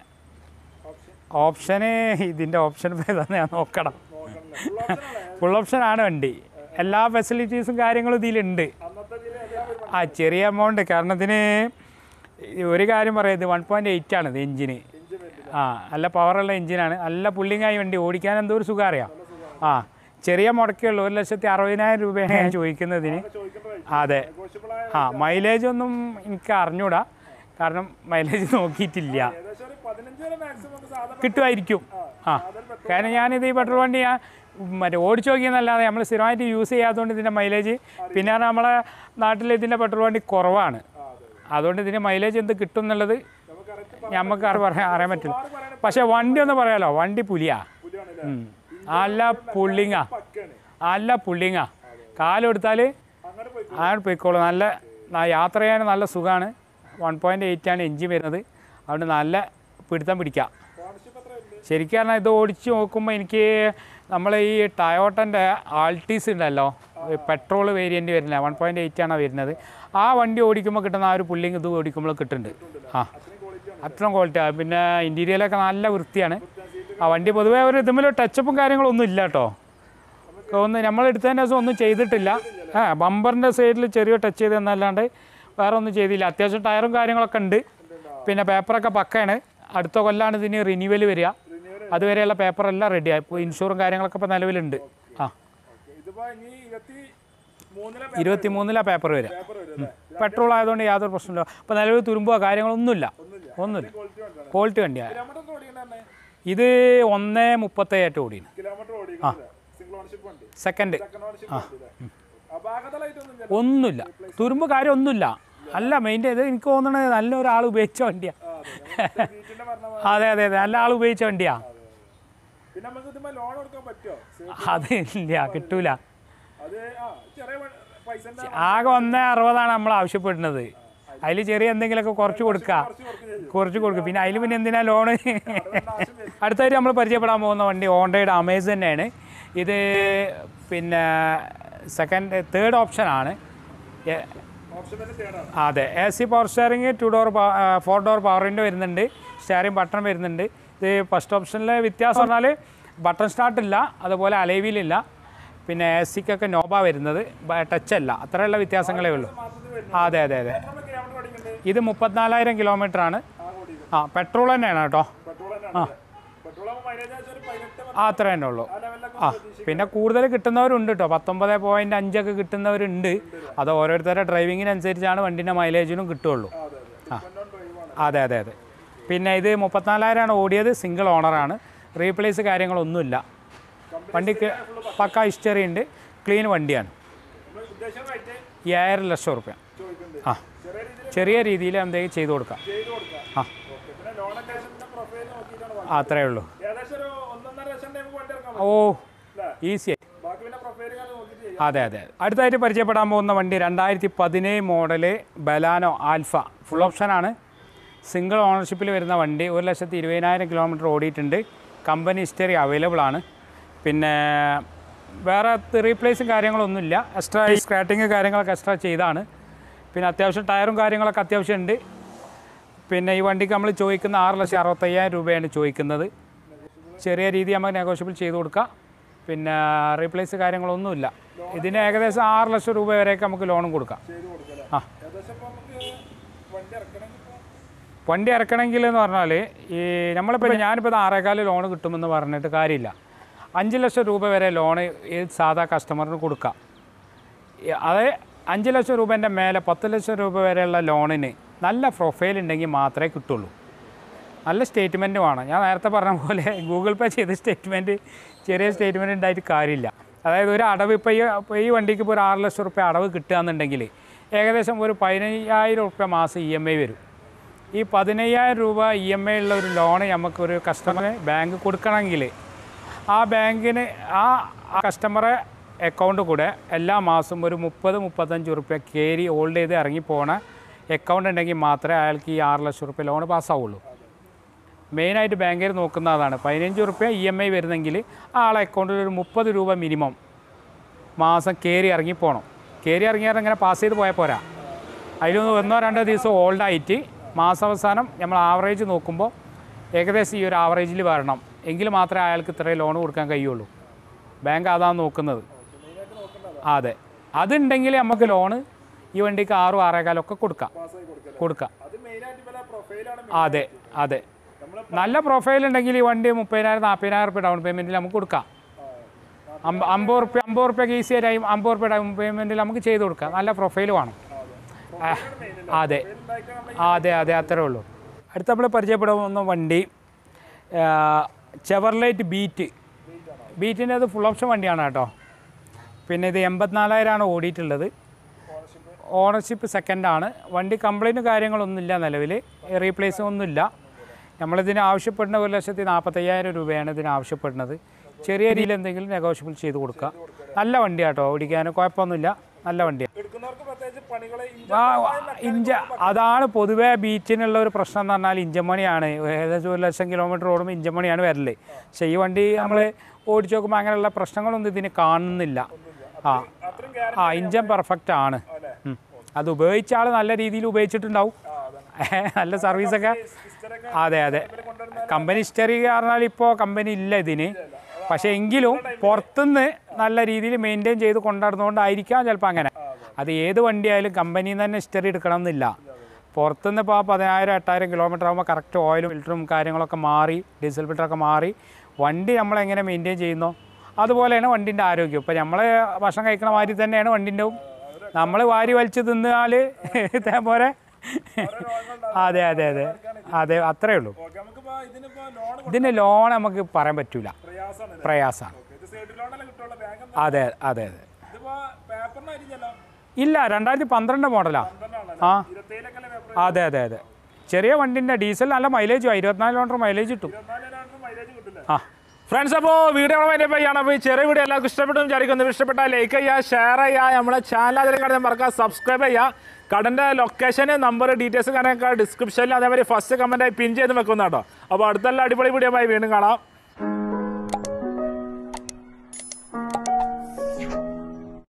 ഓപ്ഷന് ഇതിൻ്റെ ഓപ്ഷൻ ഏതാണെന്ന് ഞാൻ നോക്കണം ഫുൾ ഓപ്ഷനാണ് വണ്ടി എല്ലാ ഫെസിലിറ്റീസും കാര്യങ്ങളും ഇതിലുണ്ട് അന്നത്തെ ഇതിൽ അതേ ആ ചെറിയ എമൗണ്ട് കാരണം ഇതിന് ഈ ഒരു കാര്യം പറയാം ഇത് വൺ പോയിൻറ്റ് എയ്റ്റ് ആണ് ഇത് എഞ്ചിന് ആ നല്ല പവറുള്ള എഞ്ചിനാണ് നല്ല പുള്ളിങ്ങായി വണ്ടി ഓടിക്കാൻ എന്തോ ഒരു സുഖം അറിയാം ആ ചെറിയ മുടക്കുള്ളൂ ഒരു ലക്ഷത്തി അറുപതിനായിരം രൂപയാണ് ഞാൻ ചോദിക്കുന്നതിന് അതെ നെഗോഷ്യബിളായ ആ മൈലേജ് ഒന്നും എനിക്ക് അറിഞ്ഞൂടാ കാരണം മൈലേജ് നോക്കിയിട്ടില്ല ഏകദേശം ഒരു പതിനഞ്ച് വരെ മാക്സിമം നമുക്ക് സാധാരണ കിട്ടുമായിരിക്കും ആ കാരണം ഞാനിത് ഈ പെട്രോൾ വണ്ടി ഞാൻ മറ്റേ ഓടിച്ചു നോക്കിയെന്നല്ലാതെ നമ്മൾ സ്ഥിരമായിട്ട് യൂസ് ചെയ്യാത്തതുകൊണ്ട് ഇതിൻ്റെ മൈലേജ് പിന്നെ നമ്മളെ നാട്ടിൽ ഇതിൻ്റെ പെട്രോൾ വണ്ടി കുറവാണ് അതുകൊണ്ട് ഇതിൻ്റെ മൈലേജ് എന്ത് കിട്ടും എന്നുള്ളത് നമുക്ക് അറി പറയാൻ അറിയാൻ പറ്റില്ല പക്ഷേ വണ്ടി ഒന്ന് പറയാലോ വണ്ടി പുലിയാ പുതിയാണല്ലേ ഉം. നല്ല പുള്ളിങ്ങാ പക്കാണ് നല്ല പുള്ളിങ്ങാ കാലെടുത്താൽ അങ്ങനെ പോയി അങ്ങനെ പോയിക്കോളൂ നല്ല ന- യാത്ര ചെയ്യാൻ നല്ല സുഖമാണ് വൺ പോയിൻറ്റ് എയ്റ്റ് ആണ് എഞ്ചിൻ വരുന്നത് അതുകൊണ്ട് നല്ല പിടുത്തം പിടിക്കാം ഓണർഷിപ്പ് എത്ര ഉണ്ട് ശരിക്കും പറഞ്ഞാൽ ഇത് ഓടിച്ച് നോക്കുമ്പോൾ എനിക്ക് നമ്മൾ ഈ ടയോട്ടൻ്റെ ആൾട്ടീസ് ഉണ്ടല്ലോ പെട്രോൾ വേരിയൻറ്റ് വരുന്നത് വൺ പോയിൻറ്റ് എയ്റ്റ് ആണ് വരുന്നത് ആ വണ്ടി ഓടിക്കുമ്പോൾ കിട്ടുന്ന ആ ഒരു പുള്ളിങ് ഇത് ഓടിക്കുമ്പോൾ കിട്ടുന്നുണ്ട് ആ അത്രയും ക്വാളിറ്റി പിന്നെ ഇൻറ്റീരിയലൊക്കെ നല്ല വൃത്തിയാണ് ആ വണ്ടി പൊതുവേ ഒരു ഇതുമ്പോൾ ടച്ചപ്പും കാര്യങ്ങളൊന്നും ഇല്ല കേട്ടോ ഒന്ന് നമ്മൾ എടുത്തതിൻ്റെ ദിവസം ഒന്നും ചെയ്തിട്ടില്ല ആ ബമ്പറിൻ്റെ സൈഡിൽ ചെറിയ ടച്ച് ചെയ്ത് എന്നല്ലാണ്ട് വേറെ ഒന്നും ചെയ്തില്ല അത്യാവശ്യം ടയറും കാര്യങ്ങളൊക്കെ ഉണ്ട് പിന്നെ പേപ്പറൊക്കെ പക്കയാണ് അടുത്ത കൊല്ലാണ് ഇതിന് റിന്യൂവൽ വരിക അതുവരെയുള്ള പേപ്പറെല്ലാം റെഡിയായി ഇപ്പോൾ ഇൻഷുറും കാര്യങ്ങളൊക്കെ ഇപ്പോൾ നിലവിലുണ്ട് ആ ഇതിപ്പോ ഇനി ഇരുപത്തി മൂന്നിലെ ഇരുപത്തി മൂന്നിലാണ് പേപ്പർ വരിക പേപ്പർ വരും അല്ലേ പെട്രോൾ ആയതുകൊണ്ട് യാതൊരു പ്രശ്നമില്ല അപ്പോൾ നിലവിൽ തുരുമ്പോ കാര്യങ്ങളൊന്നുമില്ല ഒന്നുമില്ല ക്വാളിറ്റി വണ്ടിയാണ് ക്വാളിറ്റി വണ്ടിയാണ് കിലോമീറ്റർ ഒക്കെ ഓടിക്കണ്ടേ ഇത് ഒന്ന് മുപ്പത്തേഴായിട്ട് ഓടിയാണ് കിലോമീറ്റർ ഓടിക്കണ്ടേ സിംഗിൾ ഓണർഷിപ്പ് വണ്ടി സെക്കൻഡ് സെക്കൻഡ് ഓണർഷിപ്പ് വണ്ടി അല്ലേ അപാകതമായിട്ട് ഒന്നും ഇല്ല ഒന്നുമില്ല തുരുമ്പ് കാര്യം ഒന്നുമില്ല അല്ല മെയിൻ്റെ ഇത് എനിക്ക് തോന്നണത് നല്ലൊരാൾ ഉപയോഗിച്ച വണ്ടിയാണ് വീട്ടിന്റെ പറഞ്ഞ അതെ അതെ അതെ നല്ല ആൾ ഉപയോഗിച്ച വണ്ടിയാ പിന്നെ നമുക്ക് ഇതുമ്പോ ലോൺ കൊടുക്കാൻ പറ്റുമോ അത് ഇല്ല കിട്ടൂല അത് ആ ചെറിയ പൈസ ആകെ ഒന്നേ അറുപതാണ് നമ്മൾ ആവശ്യപ്പെടുന്നത് അതിൽ ചെറിയ എന്തെങ്കിലുമൊക്കെ കുറച്ച് കൊടുക്കുക കുറച്ച് കൊടുക്കുക പിന്നെ അതിൽ പിന്നെ എന്തിനാ ലോണ് അടുത്തായിട്ട് നമ്മൾ പരിചയപ്പെടാൻ പോകുന്ന വണ്ടി ഹോണ്ടയുടെ അമേസ് തന്നെയാണ് ഇത് പിന്നെ സെക്കൻഡ് തേർഡ് ഓപ്ഷനാണ് എ- ഓപ്ഷൻ തന്നെ തേടാണ് അതെ A C power steering two door four door power window വരുന്നുണ്ട് സ്റ്റിയറിംഗ് ബട്ടൺ വരുന്നുണ്ട് ഇത് ഫസ്റ്റ് ഓപ്ഷനിലെ വ്യത്യാസം പറഞ്ഞാൽ ബട്ടൺ സ്റ്റാർട്ട് ഇല്ല അതുപോലെ അലൈവിലില്ല പിന്നെ എ സിക്കൊക്കെ നോബ വരുന്നത് ടച്ച് അല്ല അത്രയുള്ള വ്യത്യാസങ്ങളേ ഉള്ളൂ ആ, അതെ അതെ അതെ നമ്മൾ കിലോമീറ്റർ ഓടിക്കണ്ടേ ഇത് മുപ്പത്തിനാലായിരം കിലോമീറ്റർ ആണ് ആ ഓടിക്കും ആ പെട്രോൾ തന്നെയാണ് കേട്ടോ പെട്രോൾ തന്നെയാണ് പെട്രോൾ ആകുമ്പോൾ മൈലേജ് ഒരു പതിനെട്ട് ആ അത്ര തന്നെ ഉള്ളൂ ആ ലെവലിലൊക്കെ ആ പിന്നെ കൂടുതൽ കിട്ടുന്നവരുണ്ട് കേട്ടോ പത്തൊമ്പത് പോയിൻറ്റ് അഞ്ചൊക്കെ കിട്ടുന്നവരുണ്ട് അത് ഓരോരുത്തരുടെ ഡ്രൈവിങ്ങിനനുസരിച്ചാണ് വണ്ടീൻ്റെ മൈലേജിനും കിട്ടുള്ളൂ അതെ അതെ ഡിപ്പെൻഡ് ഓൺ ഡ്രൈവ് ആണ് അതെ അതെ അതെ പിന്നെ ഇത് മുപ്പത്തിനാലായിരമാണ് ഓടിയത് സിംഗിൾ ഓണറാണ് റീപ്ലേസ് കാര്യങ്ങളൊന്നുമില്ല വണ്ടിക്ക് പക്ക ഹിസ്റ്ററി ഉണ്ട് ക്ലീൻ വണ്ടിയാണ് നമ്മൾ ഉദ്ദേശം റേറ്റ് ഏഴര ലക്ഷം റുപ്യ ചോദിക്കുന്നുണ്ട് ആ ചെറിയ രീതിയിൽ ചെറിയ രീതിയിൽ എന്തെങ്കിലും ചെയ്ത് കൊടുക്കാം ചെയ്ത് കൊടുക്കാം ആ ഓക്കെ പിന്നെ ലോൺ അത്യാവശ്യം പ്രൊഫൈൽ നോക്കിയിട്ടാണ് വാങ്ങുന്നത്. ആ, അത്രേ ഉള്ളൂ ഏകദേശം ഒരു ഒന്നൊന്നര ലക്ഷം നമുക്ക് വണ്ടി ഇറക്കാൻ ഓ അല്ലേ ഈസി ആയി ബാക്കി പിന്നെ പ്രൊഫൈൽ കാര്യം നോക്കിയിട്ട് ചെയ്യാം അതെ അതെ അടുത്തായിട്ട് പരിചയപ്പെടാൻ പോകുന്ന വണ്ടി രണ്ടായിരത്തി പതിനേഴ് മോഡല് ബലാനോ ആൽഫ ഫുൾ ഓപ്ഷനാണ് സിംഗിൾ ഓണർഷിപ്പിൽ വരുന്ന വണ്ടി ഒരു ലക്ഷത്തി ഇരുപതിനായിരം കിലോമീറ്റർ ഓടിയിട്ടുണ്ട് കമ്പനി ഹിസ്റ്ററി അവൈലബിൾ ആണ് പിന്നെ വേറെ റീപ്ലേസും കാര്യങ്ങളൊന്നുമില്ല എക്സ്ട്രാ ഈ സ്ക്രാറ്റിങ് കാര്യങ്ങളൊക്കെ എക്സ്ട്രാ ചെയ്താണ് പിന്നെ അത്യാവശ്യം ടയറും കാര്യങ്ങളൊക്കെ അത്യാവശ്യം ഉണ്ട് പിന്നെ ഈ വണ്ടിക്ക് നമ്മൾ ചോദിക്കുന്ന ആറ് ലക്ഷം അറുപത്തയ്യായിരം രൂപയാണ് ചോദിക്കുന്നത് ചെറിയ രീതി നമുക്ക് നെഗോഷ്യബിൾ ചെയ്ത് കൊടുക്കാം പിന്നെ റീപ്ലേസ് കാര്യങ്ങളൊന്നുമില്ല ഇതിന് ഏകദേശം ആറ് ലക്ഷം രൂപ വരെയൊക്കെ നമുക്ക് ലോണും കൊടുക്കാം ആ വണ്ടി ഇറക്കണമെങ്കിൽ എന്ന് പറഞ്ഞാൽ ഈ നമ്മളിപ്പോൾ ഞാനിപ്പോൾ ആറേകാല് ലോൺ കിട്ടുമെന്ന് പറഞ്ഞിട്ട് കാര്യമില്ല അഞ്ച് ലക്ഷം രൂപ വരെ ലോണ് ഈ സാധാ കസ്റ്റമറിന് കൊടുക്കാം ഈ അത് അഞ്ച് ലക്ഷം രൂപേൻ്റെ മേലെ പത്ത് ലക്ഷം രൂപ വരെയുള്ള ലോണിന് നല്ല പ്രൊഫൈൽ ഉണ്ടെങ്കിൽ മാത്രമേ കിട്ടുള്ളൂ നല്ല സ്റ്റേറ്റ്മെൻറ്റ് വേണം ഞാൻ നേരത്തെ പറഞ്ഞ പോലെ ഗൂഗിൾ പേ ചെയ്ത സ്റ്റേറ്റ്മെൻറ്റ് ചെറിയ സ്റ്റേറ്റ്മെൻറ്റ് ഉണ്ടായിട്ട് കാര്യമില്ല അതായത് ഒരു അടവ് ഇപ്പോൾ ഈ ഇപ്പോൾ ഈ വണ്ടിക്ക് ഇപ്പോൾ ഒരു ആറ് ലക്ഷം റുപ്യ അടവ് കിട്ടുകയെന്നുണ്ടെങ്കിൽ ഏകദേശം ഒരു പതിനയ്യായിരം റുപ്യ മാസം ഇ എം ഐ വരും ഈ പതിനയ്യായിരം രൂപ ഇ എം ഐ ഉള്ള ഒരു ലോണ് നമുക്കൊരു കസ്റ്റമറെ ബാങ്ക് കൊടുക്കണമെങ്കിൽ ആ ബാങ്കിന് ആ കസ്റ്റമറെ അക്കൗണ്ട് കൂടെ എല്ലാ മാസവും ഒരു മുപ്പത് മുപ്പത്തഞ്ച് റുപ്യ കയറി ഹോൾഡ് ചെയ്ത് ഇറങ്ങി പോണ അക്കൗണ്ട് ഉണ്ടെങ്കിൽ മാത്രമേ അയാൾക്ക് ഈ ആറ് ലക്ഷം റുപ്യ ലോൺ പാസ്സാവുള്ളൂ മെയിനായിട്ട് ബാങ്കിൽ നോക്കുന്ന അതാണ് പതിനഞ്ച് റുപ്യ ഇ എം ഐ വരുന്നെങ്കിൽ ആ ആളെ അക്കൗണ്ടിൽ ഒരു മുപ്പത് രൂപ മിനിമം മാസം കയറി ഇറങ്ങി പോകണം കയറി ഇറങ്ങിയാൽ ഇങ്ങനെ പാസ് ചെയ്ത് പോയാൽ പോരാ അതിലൊന്ന് ഒന്നോ രണ്ടോ ദിവസം ഓൾഡായിട്ട് മാസാവസാനം നമ്മൾ ആവറേജ് നോക്കുമ്പോൾ ഏകദേശം ഈ ഒരു ആവറേജിൽ വരണം എങ്കിൽ മാത്രമേ അയാൾക്ക് ഇത്രയും ലോൺ കൊടുക്കാൻ കഴിയുള്ളൂ ബാങ്ക് അതാണ് നോക്കുന്നത് അതെ അതുണ്ടെങ്കിൽ നമുക്ക് ലോണ് ഈ വണ്ടിക്ക് ആറും ആറേകാലൊക്കെ കൊടുക്കാം കൊടുക്കാം അതെ അതെ നല്ല പ്രൊഫൈൽ ഉണ്ടെങ്കിൽ ഈ വണ്ടി മുപ്പതിനായിരം നാൽപ്പതിനായിരം റുപ്യ ഡൗൺ പേയ്മെൻറ്റിൽ നമുക്ക് കൊടുക്കാം അമ്പ അമ്പത് റുപ്യ അമ്പത് റുപ്യക്ക് ഈസി ആയി അമ്പത് റുപ്യ ഡൗൺ പേയ്മെൻറ്റിൽ നമുക്ക് ചെയ്ത് കൊടുക്കാം നല്ല പ്രൊഫൈൽ വേണം ആ, അതെ അതെ അതെ അത്രേ ഉള്ളൂ അടുത്ത നമ്മൾ പരിചയപ്പെടുന്ന വണ്ടി ചെവർലൈറ്റ് ബീറ്റ് ബീറ്റിൻ്റെ അത് ഫുൾ ഓപ്ഷൻ വണ്ടിയാണ് കേട്ടോ പിന്നെ ഇത് എൺപത്തിനാലായിരമാണ് ഓടിയിട്ടുള്ളത് ഓണർഷിപ്പ് സെക്കൻഡാണ് വണ്ടി കംപ്ലൈൻറ്റ് കാര്യങ്ങളൊന്നുമില്ല നിലവിൽ റീപ്ലേസും ഒന്നുമില്ല നമ്മളിതിന് ആവശ്യപ്പെടുന്ന ഒരു ലക്ഷത്തി നാൽപ്പത്തയ്യായിരം രൂപയാണ് ഇതിന് ആവശ്യപ്പെടുന്നത് ചെറിയ രീതിയിൽ എന്തെങ്കിലും നെഗോഷ്യബിൾ ചെയ്ത് കൊടുക്കുക നല്ല വണ്ടിയാട്ടോ ഓടിക്കാൻ കുഴപ്പമൊന്നുമില്ല നല്ല വണ്ടിയാണ് എടുക്കുന്നവർക്ക് പ്രത്യേകിച്ച് പണികളെ ആ ഇഞ്ച അതാണ് പൊതുവേ ബീച്ചിനുള്ള ഒരു പ്രശ്നം എന്ന് പറഞ്ഞാൽ ഇഞ്ചമണിയാണ് ഏകദേശം ഒരു ലക്ഷം കിലോമീറ്റർ ഓടുമ്പോൾ ഇഞ്ചമണിയാണ് വരല് പക്ഷേ ഈ വണ്ടി നമ്മൾ ഓടിച്ചു നോക്കുമ്പോൾ അങ്ങനെയുള്ള പ്രശ്നങ്ങളൊന്നും ഇതിന് കാണുന്നില്ല ആ ആ ഇഞ്ചൻ പെർഫെക്റ്റ് ആണ് ഉം. അത് ഉപയോഗിച്ച ആൾ നല്ല രീതിയിൽ ഉപയോഗിച്ചിട്ടുണ്ടാവും നല്ല സർവീസൊക്കെ അതെ അതെ കമ്പനി ഹിസ്റ്ററി പറഞ്ഞാൽ ഇപ്പോൾ കമ്പനി ഇല്ല ഇതിന് പക്ഷേ എങ്കിലും പുറത്തുനിന്ന് നല്ല രീതിയിൽ മെയിൻറ്റെയിൻ ചെയ്ത് കൊണ്ടുവരുന്നതുകൊണ്ടായിരിക്കാം ചിലപ്പോൾ അങ്ങനെ അത് ഏത് വണ്ടിയായാലും കമ്പനിയിൽ നിന്ന് തന്നെ ഹിസ്റ്ററി എടുക്കണം എന്നില്ല പുറത്തുനിന്ന് ഇപ്പോൾ പതിനായിരം എട്ടായിരം കിലോമീറ്റർ ആകുമ്പോൾ കറക്റ്റ് ഓയിലും ഫിൽറ്ററും കാര്യങ്ങളൊക്കെ മാറി ഡീസൽ ഫിൽറ്ററൊക്കെ മാറി വണ്ടി നമ്മളെങ്ങനെ മെയിൻറ്റെയിൻ ചെയ്യുന്നോ അതുപോലെയാണ് വണ്ടിൻ്റെ ആരോഗ്യം ഇപ്പോൾ നമ്മൾ ഭക്ഷണം കഴിക്കണ മാതിരി തന്നെയാണ് വണ്ടിൻ്റെ നമ്മൾ വാരി വലിച്ച് തിന്നാൽ ഇതേപോലെ അതെ അതെ അതെ അതെ അത്രേ ഉള്ളൂ നമുക്കിപ്പോ ഇതിനിപ്പോ ലോൺ ഇതിന് ലോൺ നമുക്ക് പറയാൻ പറ്റൂല പ്രയാസമാണ് പ്രയാസമാണ് ഇത് സൈഡ് ലോണല്ലേ കിട്ടുള്ളൂ ബാങ്ക് അതെ അതെ അതെ ഇതിപ്പോ പേപ്പറിനായിരിക്കല്ലോ ഇല്ല രണ്ടായിരത്തി പന്ത്രണ്ട് മോഡലാ ആ ഇരുപത്തേഴിലൊക്കെ പേപ്പർ അതെ അതെ അതെ ചെറിയ വണ്ടിൻ്റെ ഡീസൽ നല്ല മൈലേജ് ഇരുപത്തിനാല് കിലോമീറ്റർ മൈലേജ് കിട്ടും മൈലേജ് കിട്ടില്ല ആ ഫ്രണ്ട്സ് അപ്പോൾ വീഡിയോ അതിൻ്റെ ചെയ്യണം അപ്പോൾ ഈ ചെറിയ വീഡിയോ എല്ലാവർക്കും ഇഷ്ടപ്പെട്ടു വിചാരിക്കുന്നു ഇഷ്ടപ്പെട്ടാൽ ലൈക്ക് ചെയ്യുക ഷെയർ ചെയ്യുക നമ്മളെ ചാനൽ അതിൽ കാണാൻ മറക്കുക സബ്സ്ക്രൈബ് ചെയ്യുക കടൻ്റെ ലൊക്കേഷന് നമ്പർ ഡീറ്റെയിൽസ് കാര്യങ്ങളൊക്കെ ഡിസ്ക്രിപ്ഷനിൽ അതേമാതിരി ഫസ്റ്റ് കമൻറ്റായി പിൻ ചെയ്ത് വെക്കുന്ന കേട്ടോ അപ്പോൾ അടുത്തുള്ള അടിപൊളി വീഡിയോ ആയി വീണ്ടും കാണാം